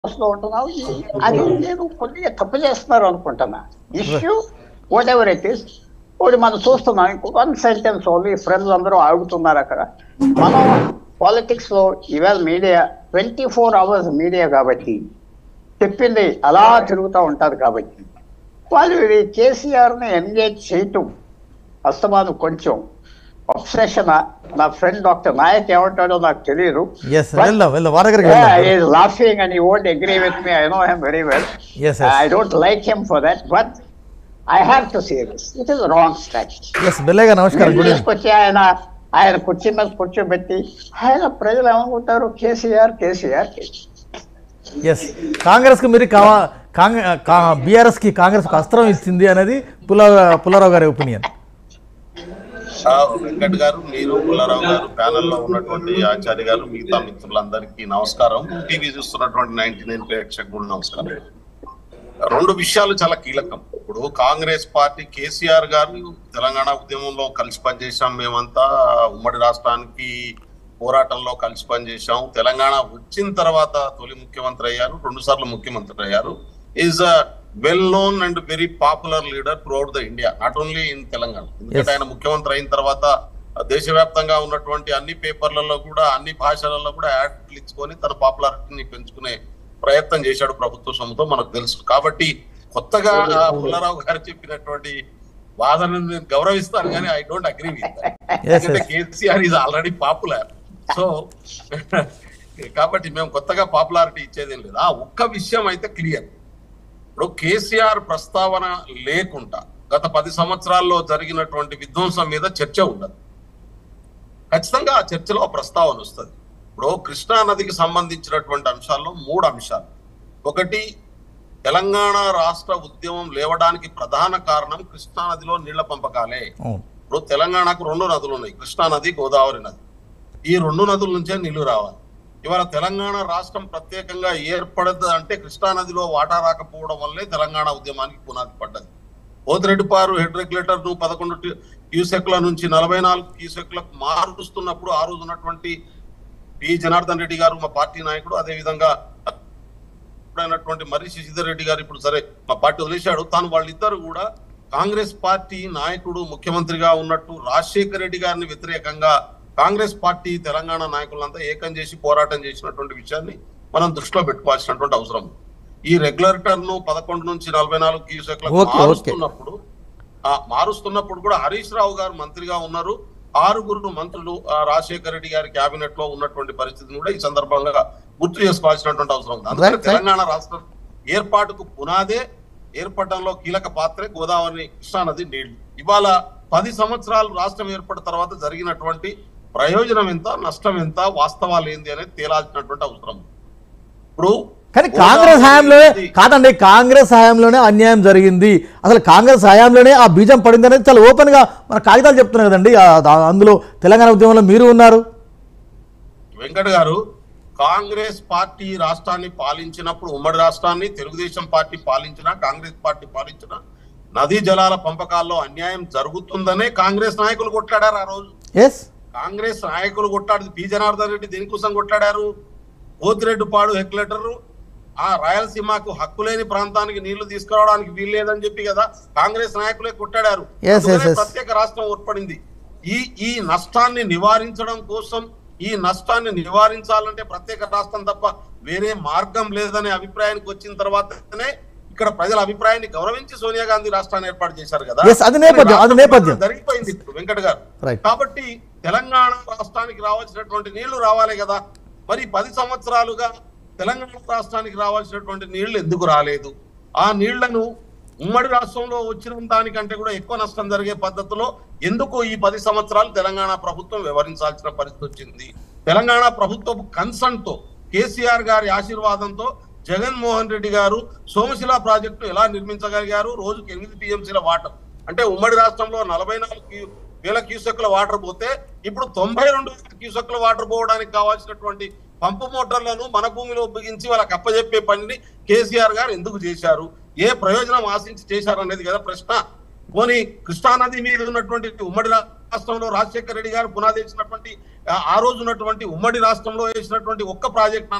లో ఉంటున్నావు ఈ- అది నేను కొద్దిగా తప్పు చేస్తున్నారు అనుకుంటున్నా issue whatever it is ఒకటి మనం చూస్తున్నాం ఇంకో వన్ సెంటెన్స్ ఓన్లీ ఫ్రెండ్స్ అందరూ ఆగుతున్నారు అక్కడ మనం పాలిటిక్స్ లో ఇవాళ media twenty four hours media కాబట్టి చెప్పింది అలా తిరుగుతూ ఉంటారు కాబట్టి వాళ్ళు కేసీఆర్ ని ఎంగేజ్ చేయటం అస్తమాను కొంచెం అబ్సెషన్ నా ఫ్రెండ్ డాక్టర్ నాయక్ ఏమంటాడో నాకు తెలియదు ఎస్ వెళ్దాం వెళ్దాం వారి దగ్గరికి వెళ్దాం Yeah, he's laughing and he won't agree with me. I know him very well. Yes, yes. I don't like him for that, but I have to say this. It is a wrong strategy. Yes Bellaiah నమస్కారం good evening తీసుకొచ్చి ఆయన ఆయన కుర్చీ మీద కూర్చోబెట్టి ఆయన ప్రజలు ఏమనుకుంటారు కేసీఆర్ కేసీఆర్ కేసీఆర్ ఎస్ కాంగ్రెస్ కు మీరు బీఆర్ఎస్ కి కాంగ్రెస్ కు అస్త్రం ఇచ్చింది అనేది పుల్ల పుల్లారావు గారి ఒపీనియన్ ఆ, వెంకట్ గారు మీరు పుల్లారావు గారు ప్యానెల్ లో ఉన్నటువంటి ఆచార్య గారు మిగతా మిత్రులందరికీ నమస్కారం టీవీ చూస్తున్నటువంటి నైన్టీ నైన్ ప్రేక్షకులు నమస్కారం రెండు విషయాలు చాలా కీలకం ఇప్పుడు కాంగ్రెస్ పార్టీ కేసీఆర్ గారు తెలంగాణ ఉద్యమంలో కలిసి పనిచేశాం మేమంతా ఉమ్మడి రాష్ట్రానికి పోరాటంలో కలిసి పనిచేశాం తెలంగాణ వచ్చిన తర్వాత తొలి ముఖ్యమంత్రి అయ్యారు రెండు సార్లు ముఖ్యమంత్రి అయ్యారు is a well known and very popular leader throughout the India not only in Telangana ఎందుకంటే ఆయన ముఖ్యమంత్రి అయిన తర్వాత దేశవ్యాప్తంగా ఉన్నటువంటి అన్ని పేపర్లలో కూడా అన్ని భాషలలో కూడా యాడ్లు ఇచ్చుకొని తన పాపులారిటీని పెంచుకునే ప్రయత్నం చేశాడు ప్రభుత్వ సొమ్ముతో మనకు తెలుసు కాబట్టి కొత్తగా ఆ పుల్లారావు గారు చెప్పినటువంటి వాదనను నేను గౌరవిస్తాను కానీ I don't agree with Yes, ఎందుకంటే yes. KCR is already popular so కాబట్టి మేము కొత్తగా పాపులారిటీ ఇచ్చేదేం లేదు ఆ ఒక్క విషయం అయితే క్లియర్ ఇప్పుడు కేసీఆర్ ప్రస్తావన లేకుండా గత పది సంవత్సరాల్లో జరిగినటువంటి విధ్వంసం మీద చర్చ ఉండదు ఖచ్చితంగా ఆ చర్చలో ఆ ప్రస్తావన వస్తుంది ఇప్పుడు కృష్ణా నదికి సంబంధించినటువంటి అంశాల్లో మూడు అంశాలు ఒకటి తెలంగాణ రాష్ట్ర ఉద్యమం లేవడానికి ప్రధాన కారణం కృష్ణా నదిలో నీళ్ల పంపకాలే అవును ఇప్పుడు తెలంగాణకు రెండు నదులు ఉన్నాయి కృష్ణా నది గోదావరి నది ఈ రెండు నదుల నుంచే నీళ్లు రావాలి ఇవాళ తెలంగాణ రాష్ట్రం ప్రత్యేకంగా ఏర్పడదు అంటే కృష్ణా నదిలో వాటా రాకపోవడం వల్లే తెలంగాణ ఉద్యమానికి పునాది పడ్డది పోతిరెడ్డిపారు హెడ్ రెగ్యులేటర్ ను పదకొండు టి- క్యూసెక్ల నుంచి నలభై నాలుగు క్యూసెక్లకు మారుస్తున్నప్పుడు ఆ రోజు ఉన్నటువంటి పి జనార్దన్ రెడ్డి గారు మా పార్టీ నాయకుడు అదే విధంగా అయినటువంటి మర్రి శశిధర్ రెడ్డి గారు ఇప్పుడు సరే మా పార్టీ వదిలేశాడు తాను వాళ్ళిద్దరు కూడా కాంగ్రెస్ పార్టీ నాయకుడు ముఖ్యమంత్రిగా ఉన్నట్టు రాజశేఖర రెడ్డి గారిని వ్యతిరేకంగా కాంగ్రెస్ పార్టీ తెలంగాణ నాయకులంతా ఏకం చేసి పోరాటం చేసినటువంటి విషయాన్ని మనం దృష్టిలో పెట్టుకోవాల్సినటువంటి అవసరం ఉంది. ఈ రెగ్యులేటర్ ను పదకొండు నుంచి నలభై నాలుగు క్యూసెక్లకు ఓకే, ఓకే. మారుస్తున్నప్పుడు ఆ మారుస్తున్నప్పుడు కూడా హరీష్ రావు గారు మంత్రిగా ఉన్నారు ఆరుగురు మంత్రులు ఆ, రాజశేఖర రెడ్డి గారి కేబినెట్ లో ఉన్నటువంటి పరిస్థితిని కూడా ఈ సందర్భంగా గుర్తు చేసుకోవాల్సినటువంటి అవసరం ఉంది అందుకని Right, right. తెలంగాణ రాష్ట్రం ఏర్పాటుకు పునాదే ఏర్పడడంలో కీలక పాత్రే గోదావరి కృష్ణానది నీళ్లు ఇవాళ పది సంవత్సరాలు రాష్ట్రం ఏర్పడిన తర్వాత జరిగినటువంటి ప్రయోజనం ఎంత నష్టం ఎంత వాస్తవాలు ఏంది అనేది తేలాల్సినటువంటి అవసరం ఉంది. ఇప్పుడు కానీ కాంగ్రెస్ హయాంలోనే గోదావరి కాదండి కాంగ్రెస్ హయాంలోనే అన్యాయం జరిగింది అసలు కాంగ్రెస్ హయాంలోనే ఆ బీజం పడింది అనేది చాలా ఓపెన్ గా మన కాగితాలు చెప్తున్నారు కదండి ఆ- ఆ- అందులో తెలంగాణ ఉద్యమంలో మీరు ఉన్నారు వెంకట్ గారు కాంగ్రెస్ పార్టీ రాష్ట్రాన్ని పాలించినప్పుడు ఉమ్మడి రాష్ట్రాన్ని తెలుగుదేశం పార్టీ పాలించినా కాంగ్రెస్ పార్టీ పాలించినా నదీ జలాల పంపకాల్లో అన్యాయం జరుగుతుందనే కాంగ్రెస్ నాయకులు కొట్లాడారు ఆ రోజు ఎస్ కాంగ్రెస్ నాయకులు కొట్లాడింది పి జనార్దన్ రెడ్డి దేనికోసం కొట్లాడారు పోతిరెడ్డిపాడు హెక్లెటర్ ఆ రాయలసీమకు హక్కు లేని ప్రాంతానికి నీళ్లు తీసుకురావడానికి వీల్లేదని చెప్పి కదా కాంగ్రెస్ నాయకులే కొట్టాడారు Yes, yes, అందుకనే yes. ప్రత్యేక రాష్ట్రం ఏర్పడింది ఈ ఈ నష్టాన్ని నివారించడం కోసం ఈ నష్టాన్ని నివారించాలంటే ప్రత్యేక రాష్ట్రం తప్ప వేరే మార్గం లేదనే అభిప్రాయానికి వచ్చిన తర్వాతనే ఇక్కడ ప్రజల అభిప్రాయాన్ని గౌరవించి సోనియా గాంధీ రాష్ట్రాన్ని ఏర్పాటు చేశారు కదా Yes, అది నేపథ్యం, అది నేపథ్యం. జరిగిపోయింది ఇప్పుడు వెంకట్ గారు Right. కాబట్టి తెలంగాణ రాష్ట్రానికి రావాల్సినటువంటి నీళ్లు రావాలి కదా మరి పది సంవత్సరాలుగా తెలంగాణ రాష్ట్రానికి రావాల్సినటువంటి నీళ్లు ఎందుకు రాలేదు ఆ నీళ్లను ఉమ్మడి రాష్ట్రంలో వచ్చిన దానికంటే కూడా ఎక్కువ నష్టం జరిగే పద్ధతిలో ఎందుకు ఈ పది సంవత్సరాలు తెలంగాణ ప్రభుత్వం వివరించాల్సిన పరిస్థితి వచ్చింది తెలంగాణ ప్రభుత్వపు కన్సర్న్ తో కేసీఆర్ గారి ఆశీర్వాదంతో జగన్మోహన్ రెడ్డి గారు సోమశిల ప్రాజెక్టు ఎలా నిర్మించగలిగారు రోజుకి ఎనిమిది టీఎంసీల వాటర్ అంటే ఉమ్మడి రాష్ట్రంలో నలభై నాలుగు క్యూ- వేల క్యూసెక్ల వాటర్ పోతే ఇప్పుడు తొంభై రెండు వేల క్యూసెక్ల వాటర్ పోవడానికి కావాల్సినటువంటి పంపు మోటార్లను మన భూమిలో బిగించి వాళ్ళకి అప్పజెప్పే పనిని కేసీఆర్ గారు ఎందుకు చేశారు ఏ ప్రయోజనం ఆశించి చేశారు అనేది కదా ప్రశ్న పోనీ కృష్ణానది మీద ఉన్నటువంటి ఉమ్మడి రాష్ట్రంలో రాజశేఖర రెడ్డి గారు పునాది వేసినటువంటి ఆ- ఆ రోజు ఉన్నటువంటి ఉమ్మడి రాష్ట్రంలో వేసినటువంటి ఒక్క ప్రాజెక్ట్ అన్న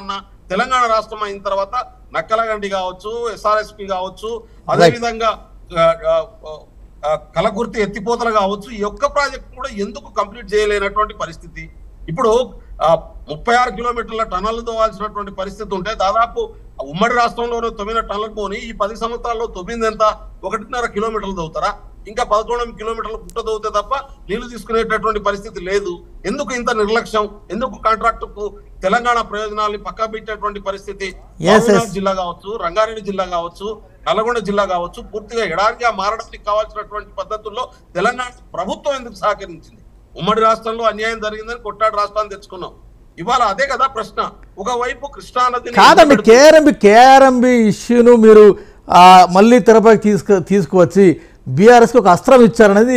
తెలంగాణ రాష్ట్రం అయిన తర్వాత నక్కలగండి కావచ్చు ఎస్ఆర్ఎస్పి కావచ్చు అదే విధంగా ఆ, ఆ, ఆ, కలకుర్తి ఎత్తిపోతలు కావచ్చు ఈ ఒక్క ప్రాజెక్ట్ కూడా ఎందుకు కంప్లీట్ చేయలేనటువంటి పరిస్థితి ఇప్పుడు ఆ, ముప్పై ఆరు కిలోమీటర్ల టన్నల్ తోవాల్సినటువంటి పరిస్థితి ఉంటే దాదాపు ఉమ్మడి రాష్ట్రంలోనే తొమ్మిది టన్నులకు పోని ఈ పది సంవత్సరాల్లో తొమ్మిది ఎంత ఒకటిన్నర కిలోమీటర్లు తవ్వుతారా ఇంకా పదకొండు కిలోమీటర్లు గుట్ట తవ్వుతే తప్ప నీళ్లు తీసుకునేటటువంటి పరిస్థితి లేదు ఎందుకు ఇంత నిర్లక్ష్యం ఎందుకు కాంట్రాక్ట్ కు తెలంగాణ ప్రయోజనాల్ని పక్కా పెట్టేటువంటి పరిస్థితి Yes, yes. మహబూబ్నగర్ జిల్లా కావచ్చు రంగారెడ్డి జిల్లా కావచ్చు నల్గొండ జిల్లా కావచ్చు పూర్తిగా ఎడారిగా మారడానికి కావాల్సినటువంటి పద్ధతుల్లో తెలంగాణ ప్రభుత్వం ఎందుకు సహకరించింది ఉమ్మడి రాష్ట్రంలో అన్యాయం జరిగిందని కొట్టాడు రాష్ట్రాన్ని తెచ్చుకున్నాం ఇవాళ అదే కదా ప్రశ్న ఒకవైపు కృష్ణా నదిని కాదండి కేఆర్ఎంబి కేఆర్ఎంబి ఇష్యూను మీరు ఆ, మళ్ళీ తెరపైకి తీసుకు తీసుకువచ్చి బీఆర్ఎస్కి ఒక అస్త్రం ఇచ్చారనేది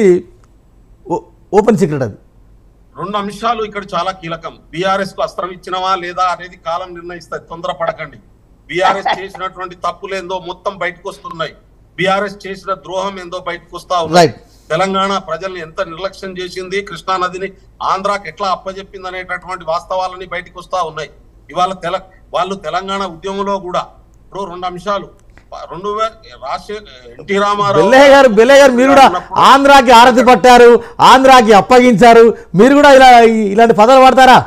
ఓ- ఓపెన్ సీక్రెట్ అది రెండు అంశాలు ఇక్కడ చాలా కీలకం బీఆర్ఎస్ కు అస్త్రం ఇచ్చినవా లేదా అనేది కాలం నిర్ణయిస్తుంది తొందరపడకండి బీఆర్ఎస్ చేసినటువంటి తప్పులేందో మొత్తం బయటకు వస్తున్నాయి బీఆర్ఎస్ చేసిన ద్రోహం ఏందో బయటకు వస్తా ఉన్నాయి రైట్ తెలంగాణ ప్రజల్ని ఎంత నిర్లక్ష్యం చేసింది కృష్ణా నదిని ఆంధ్రాకి ఎట్లా అప్పజెప్పింది అనేటటువంటి వాస్తవాలని బయటకు వస్తా ఉన్నాయి ఇవాళ తెల వాళ్ళు తెలంగాణ ఉద్యమంలో కూడా ఇప్పుడు రెండు అంశాలు రెండు వే- రాజశేఖర్ ఎన్టీ రామారావు బెల్లయ్య గారు బెల్లయ్య గారు మీరు కూడా ఉన్నప్పుడు ఆంధ్రాకి ఆరతి పట్టారు ఆంధ్రాకి అప్పగించారు మీరు కూడా ఇలా ఇలాంటి పదాలు వాడతారా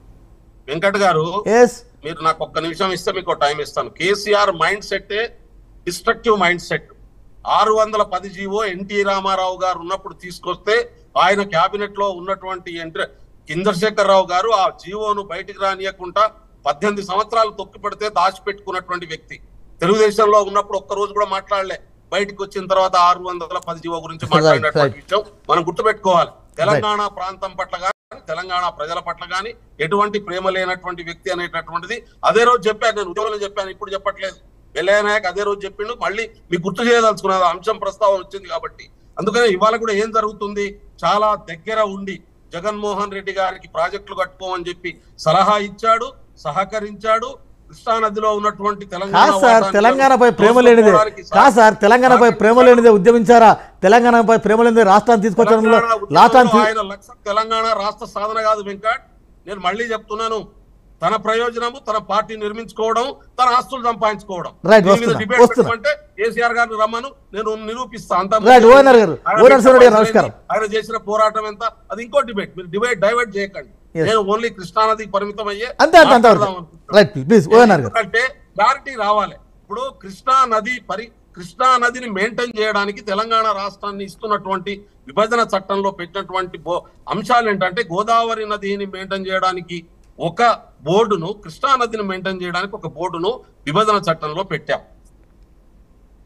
వెంకట్ గారు ఎస్ మీరు నాకు ఒక్క నిమిషం ఇస్తే మీకు టైం ఇస్తాను కేసీఆర్ మైండ్ సెట్టే డిస్ట్రక్టివ్ మైండ్ సెట్ ఆరు వందల పది జీవో ఎన్టీ రామారావు గారు ఉన్నప్పుడు తీసుకొస్తే ఆయన కేబినెట్ లో ఉన్నటువంటి ఎంట్ర- చంద్రశేఖర్ రావు గారు ఆ జీవోను బయటికి రానియకుండా పద్దెనిమిది సంవత్సరాలు తొక్కి పెడితే దాచిపెట్టుకున్నటువంటి వ్యక్తి తెలుగుదేశంలో ఉన్నప్పుడు ఒక్క రోజు కూడా మాట్లాడలే బయటికి వచ్చిన తర్వాత ఆరు వందల పది జీవో గురించి మాట్లాడినటువంటి విషయం మనం గుర్తుపెట్టుకోవాలి తెలంగాణ ప్రాంతం పట్ల కానీ తెలంగాణ ప్రజల పట్ల కానీ ఎటువంటి ప్రేమ లేనటువంటి వ్యక్తి అనేటటువంటిది అదే రోజు చెప్పాను నేను ఉద్యోగంలో చెప్పాను ఇప్పుడు చెప్పట్లేదు వెల్లయ్య నాయక్ అదే రోజు చెప్పిండు మళ్ళీ మీకు గుర్తు చేయదలుచుకున్నది ఆ అంశం ప్రస్తావన వచ్చింది కాబట్టి అందుకనే ఇవాళ కూడా ఏం జరుగుతుంది చాలా దగ్గర ఉండి జగన్మోహన్ రెడ్డి గారికి ప్రాజెక్టులు కట్టుకోమని చెప్పి సలహా ఇచ్చాడు సహకరించాడు కృష్ణా నదిలో ఉన్నటువంటి తెలంగాణ కాదు సార్ వాటాన్ని తెలంగాణపై ప్రేమ లేనిదే దోచుకోవడానికి కాదు సార్ తెలంగాణపై ప్రేమ లేనిదే ఉద్యమించారా తెలంగాణపై ప్రేమ లేనిదే రాష్ట్రాన్ని తీసుకొచ్చడంలో తెలంగాణ ఉద్యమంలో రాష్ట్రాన్ని ఆయన లక్ష్యం తెలంగాణ రాష్ట్ర సాధన కాదు వెంకట్ నేను మళ్ళీ చెప్తున్నాను తన ప్రయోజనము తన పార్టీ నిర్మించుకోవడం తన ఆస్తులు సంపాదించుకోవడం Right, దీని మీద వస్తున్నా, debate వస్తున్నా. పెట్టమంటే కేసీఆర్ గారిని రమ్మను నేను నిరూపిస్తా అంత Right, ఓనర్ గారు, ఆయన ఓనర్ పెట్టిన సోదరుడు గారు, పైసలు నమస్కారం. ఏంటి? ఆయన చేసిన పోరాటం ఎంత అది ఇంకో డిబేట్ మీరు డిబేట్ డైవర్ట్ చేయకండి Yes. నేను ఓన్లీ కృష్ణానదికి పరిమితం అయ్యే అంతే అంతే అంతవరకు మాట్లాడదాం అనుకుంటున్నాను. రైట్ ప్లీజ్ ఓఎన్ఆర్ గారు ఎందుకంటే క్లారిటీ రావాలి ఇప్పుడు కృష్ణా నది పరి కృష్ణా నదిని మెయింటైన్ చేయడానికి తెలంగాణ రాష్ట్రాన్ని ఇస్తున్నటువంటి విభజన చట్టంలో పెట్టినటువంటి బో- అంశాలు ఏంటంటే గోదావరి నదిని మెయింటైన్ చేయడానికి ఒక బోర్డును కృష్ణా నదిని మెయింటైన్ చేయడానికి ఒక బోర్డును విభజన చట్టంలో పెట్టాం